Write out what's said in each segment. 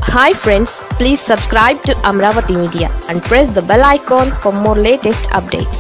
hi friends please subscribe to Amaravati media and press the bell icon for more latest updates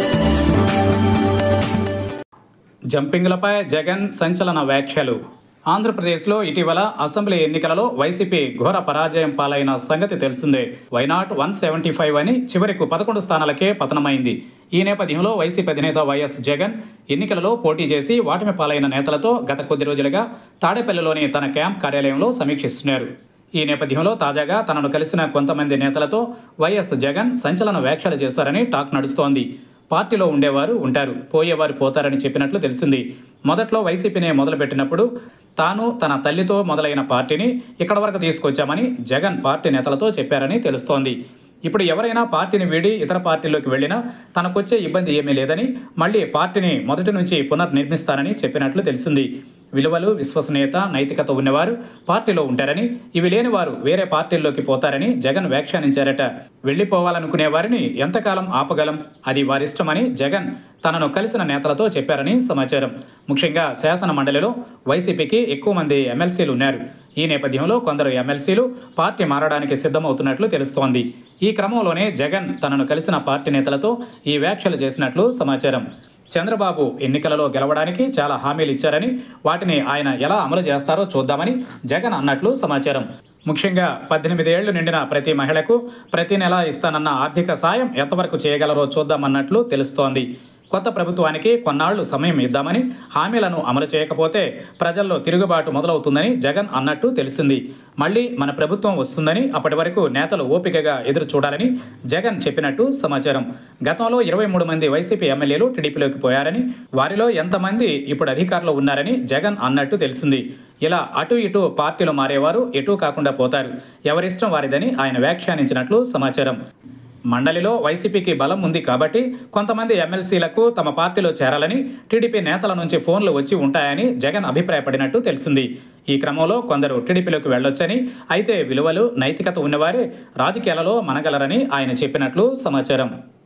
జంపింగ్లపై జగన్ సంచలన వ్యాఖ్యలు ఆంధ్రప్రదేశ్లో ఇటీవల అసెంబ్లీ ఎన్నికలలో వైసీపీ ఘోర పరాజయం పాలైన సంగతి తెలిసిందే వైనాట్ వన్ సెవెంటీ ఫైవ్ అని చివరకు పదకొండు స్థానాలకే పతనమైంది ఈ నేపథ్యంలో వైసీపీ అధినేత వైఎస్ జగన్ ఎన్నికలలో పోటీ చేసి వాటమి పాలైన నేతలతో గత కొద్ది రోజులుగా తాడేపల్లిలోని తన క్యాంప్ కార్యాలయంలో సమీక్షిస్తున్నారు ఈ నేపథ్యంలో తాజాగా తనను కలిసిన కొంతమంది నేతలతో వైఎస్ జగన్ సంచలన వ్యాఖ్యలు చేశారని టాక్ నడుస్తోంది పార్టీలో ఉండేవారు ఉంటారు పోయేవారు పోతారని చెప్పినట్లు తెలిసింది మొదట్లో వైసీపీనే మొదలుపెట్టినప్పుడు తాను తన తల్లితో మొదలైన పార్టీని ఇక్కడ వరకు తీసుకొచ్చామని జగన్ పార్టీ నేతలతో చెప్పారని తెలుస్తోంది ఇప్పుడు ఎవరైనా పార్టీని వీడి ఇతర పార్టీల్లోకి వెళ్ళినా తనకొచ్చే ఇబ్బంది ఏమీ లేదని మళ్ళీ పార్టీని మొదటి నుంచి పునర్నిర్మిస్తానని చెప్పినట్లు తెలిసింది విలువలు విశ్వసనీయత నైతికత ఉన్నవారు పార్టీలో ఉంటారని ఇవి లేని వారు వేరే పార్టీల్లోకి పోతారని జగన్ వ్యాఖ్యానించారట వెళ్ళిపోవాలనుకునే వారిని ఎంతకాలం ఆపగలం అది వారిష్టమని జగన్ తనను కలిసిన నేతలతో చెప్పారని సమాచారం ముఖ్యంగా శాసన మండలిలో వైసీపీకి ఎక్కువ మంది ఎమ్మెల్సీలు ఉన్నారు ఈ నేపథ్యంలో కొందరు ఎమ్మెల్సీలు పార్టీ మారడానికి సిద్ధమవుతున్నట్లు తెలుస్తోంది ఈ క్రమంలోనే జగన్ తనను కలిసిన పార్టీ నేతలతో ఈ వ్యాఖ్యలు చేసినట్లు సమాచారం చంద్రబాబు ఎన్నికలలో గెలవడానికి చాలా హామీలు ఇచ్చారని వాటిని ఆయన ఎలా అమలు చేస్తారో చూద్దామని జగన్ అన్నట్లు సమాచారం ముఖ్యంగా పద్దెనిమిది ఏళ్లు నిండిన ప్రతి మహిళకు ప్రతి నెల ఇస్తానన్న ఆర్థిక సాయం ఎంతవరకు చేయగలరో చూద్దామన్నట్లు తెలుస్తోంది కొత్త ప్రభుత్వానికి కొన్నాళ్లు సమయం ఇద్దామని హామీలను అమలు చేయకపోతే ప్రజల్లో తిరుగుబాటు మొదలవుతుందని జగన్ అన్నట్టు తెలిసింది మళ్ళీ మన ప్రభుత్వం వస్తుందని అప్పటి వరకు నేతలు ఓపికగా ఎదురు చూడాలని జగన్ చెప్పినట్టు సమాచారం గతంలో ఇరవై మూడు మంది వైసీపీ ఎమ్మెల్యేలు టీడీపీలోకి పోయారని వారిలో ఎంతమంది ఇప్పుడు అధికారంలో ఉన్నారని జగన్ అన్నట్టు తెలిసింది ఇలా అటు ఇటు పార్టీలు మారేవారు ఎటు కాకుండా పోతారు ఎవరిష్టం వారిదని ఆయన వ్యాఖ్యానించినట్లు సమాచారం మండలిలో వైసీపీకి బలం ఉంది కాబట్టి కొంతమంది ఎమ్మెల్సీలకు తమ పార్టీలో చేరాలని టీడీపీ నేతల నుంచి ఫోన్లు వచ్చి ఉంటాయని జగన్ అభిప్రాయపడినట్టు తెలిసింది ఈ క్రమంలో కొందరు టీడీపీలోకి వెళ్ళొచ్చని అయితే విలువలు నైతికత ఉన్నవారే రాజకీయాలలో మనగలరని ఆయన చెప్పినట్లు సమాచారం